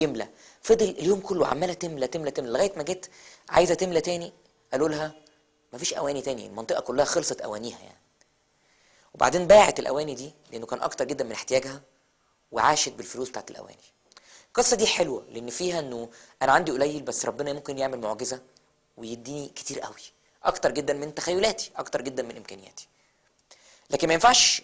يملى فضل اليوم كله عماله تملى تملى تملى لغايه ما جت عايزه تملى تاني قالوا لها مفيش اواني تاني المنطقه كلها خلصت اوانيها يعني وبعدين باعت الاواني دي لانه كان اكتر جدا من احتياجها وعاشت بالفلوس بتاعت الاواني القصه دي حلوه لان فيها انه انا عندي قليل بس ربنا ممكن يعمل معجزه ويديني كتير قوي اكتر جدا من تخيلاتي اكتر جدا من امكانياتي لكن ما ينفعش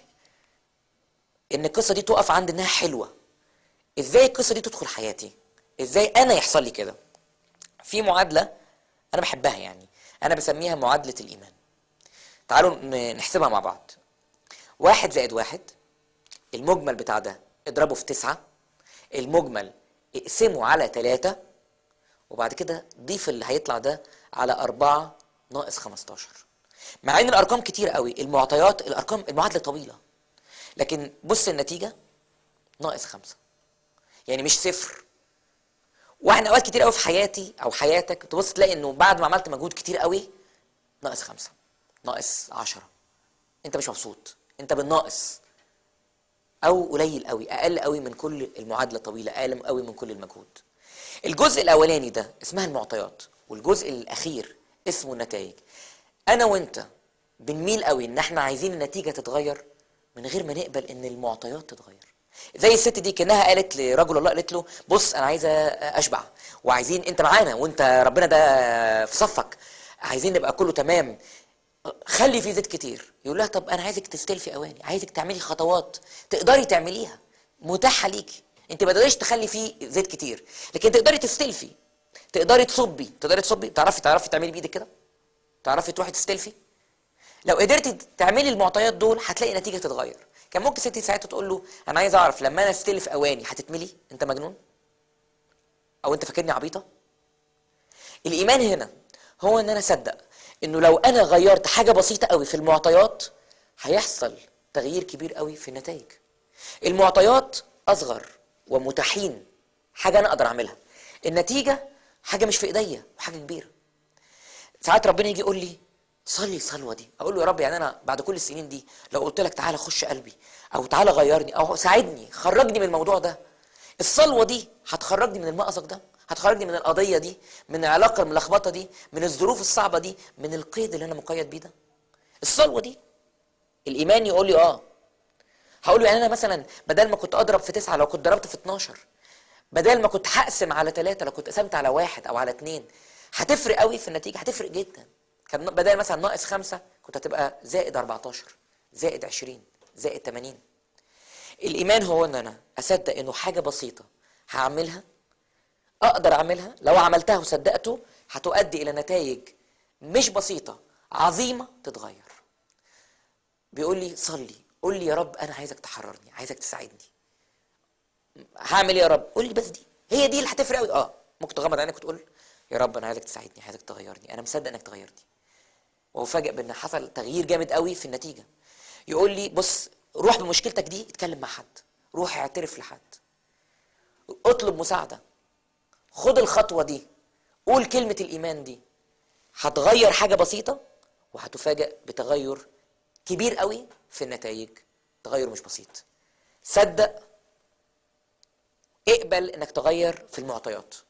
ان القصه دي تقف عند انها حلوه ازاي القصه دي تدخل حياتي ازاي انا يحصل لي كده في معادله انا بحبها يعني انا بسميها معادله الايمان تعالوا ن- نحسبها مع بعض واحد زائد واحد المجمل بتاع ده اضربه في تسعة المجمل اقسمه على تلاتة وبعد كده ضيف اللي هيطلع ده على أربعة ناقص 15 مع ان الارقام كتير قوي المعطيات الارقام المعادله طويله لكن بص النتيجه ناقص خمسة يعني مش صفر واحنا اوقات كتير قوي في حياتي او حياتك تبص تلاقي انه بعد ما عملت مجهود كتير قوي ناقص خمسة ناقص عشرة انت مش مبسوط انت بالناقص او قليل قوي اقل قوي من كل المعادله طويله اقل قوي من كل المجهود الجزء الاولاني ده اسمها المعطيات والجزء الاخير اسمه النتائج انا وانت بنميل قوي ان احنا عايزين النتيجه تتغير من غير ما نقبل ان المعطيات تتغير زي الست دي كانها قالت لرجل الله قالت له بص انا عايزه اشبع وعايزين انت معانا وانت ربنا ده في صفك عايزين نبقى كله تمام خلي فيه زيت كتير يقول لها طب انا عايزك تستلفي اواني عايزك تعملي خطوات تقدري تعمليها متاحه ليكي انت ما تقدريش تخلي فيه زيت كتير لكن تقدري تستلفي تقدري تصبي تقدري تصبي تعرفي تعرفي تعملي بايدك كده تعرفي تروحي تستلفي لو قدرتي تعملي المعطيات دول هتلاقي نتيجه تتغير كان ممكن ستي ساعتها تقول له انا عايز اعرف لما انا استلف اواني هتتملي انت مجنون او انت فاكرني عبيطه الايمان هنا هو ان انا اصدق انه لو انا غيرت حاجه بسيطه قوي في المعطيات هيحصل تغيير كبير قوي في النتائج المعطيات اصغر ومتاحين حاجه انا اقدر اعملها النتيجه حاجه مش في ايديا وحاجه كبيره ساعات ربنا يجي يقول لي صلي الصلوه دي اقول له يا رب يعني انا بعد كل السنين دي لو قلت لك تعالى خش قلبي او تعالى غيرني او ساعدني خرجني من الموضوع ده الصلوه دي هتخرجني من المأزق ده هتخرجني من القضيه دي من العلاقه الملخبطه دي من الظروف الصعبه دي من القيد اللي انا مقيد بيه ده الصلوه دي الايمان يقول لي اه هقول له يعني انا مثلا بدل ما كنت اضرب في تسعه لو كنت ضربت في 12 بدل ما كنت هقسم على ثلاثه لو كنت قسمت على واحد او على اثنين هتفرق قوي في النتيجه هتفرق جدا كان بدل مثلا ناقص خمسه كنت هتبقى زائد 14 زائد 20 زائد 80 الايمان هو ان انا اصدق انه حاجه بسيطه هعملها اقدر اعملها لو عملتها وصدقته هتؤدي الى نتائج مش بسيطه عظيمه تتغير بيقول لي صلي قول لي يا رب انا عايزك تحررني عايزك تساعدني هعمل ايه يا رب قول لي بس دي هي دي اللي هتفرق قوي اه ممكن تغمض عينك وتقول يا رب انا عايزك تساعدني عايزك تغيرني انا مصدق انك تغيرني وافاجئ بان حصل تغيير جامد قوي في النتيجه يقول لي بص روح بمشكلتك دي اتكلم مع حد روح اعترف لحد اطلب مساعده خد الخطوه دي قول كلمه الايمان دي هتغير حاجه بسيطه وهتفاجئ بتغير كبير قوي في النتائج تغير مش بسيط صدق اقبل انك تغير في المعطيات